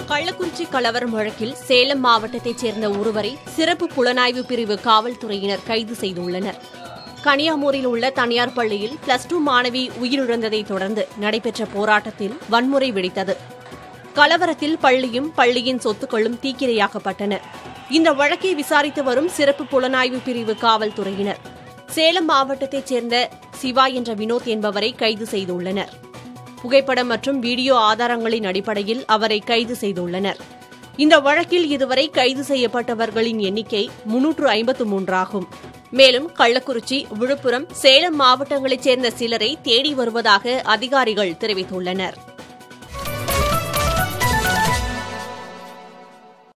கள்ளக்குறிச்சி கலவரம் வழக்கில் சேலம் மாவட்டத்தைச் சேர்ந்த ஒருவரை சிறப்பு புலனாய்வு பிரிவு காவல்துறையினர் கைது செய்துள்ளனர் கனியாமூரில் உள்ள தனியார் பள்ளியில் பிளஸ் டூ மாணவி உயிரிழந்ததைத் தொடர்ந்து நடைபெற்ற போராட்டத்தில் வன்முறை வெடித்தது கலவரத்தில் பள்ளியும் பள்ளியின் சொத்துக்களும் தீக்கிரையாக்கப்பட்டன இந்த வழக்கை விசாரித்து வரும் சிறப்பு புலனாய்வு பிரிவு காவல்துறையினர் சேலம் மாவட்டத்தைச் சேர்ந்த சிவா என்ற வினோத் என்பவரை கைது செய்துள்ளனர் புகைப்படம் மற்றும் வீடியோ ஆதாரங்களின் அடிப்படையில் அவரை கைது செய்துள்ளனர் இந்த வழக்கில் இதுவரை கைது செய்யப்பட்டவர்களின் எண்ணிக்கை முன்னூற்று ஐம்பத்து மூன்றாகும் மேலும் கள்ளக்குறிச்சி விழுப்புரம் சேலம் மாவட்டங்களைச் சேர்ந்த சிலரை தேடி வருவதாக அதிகாரிகள் தெரிவித்துள்ளனர்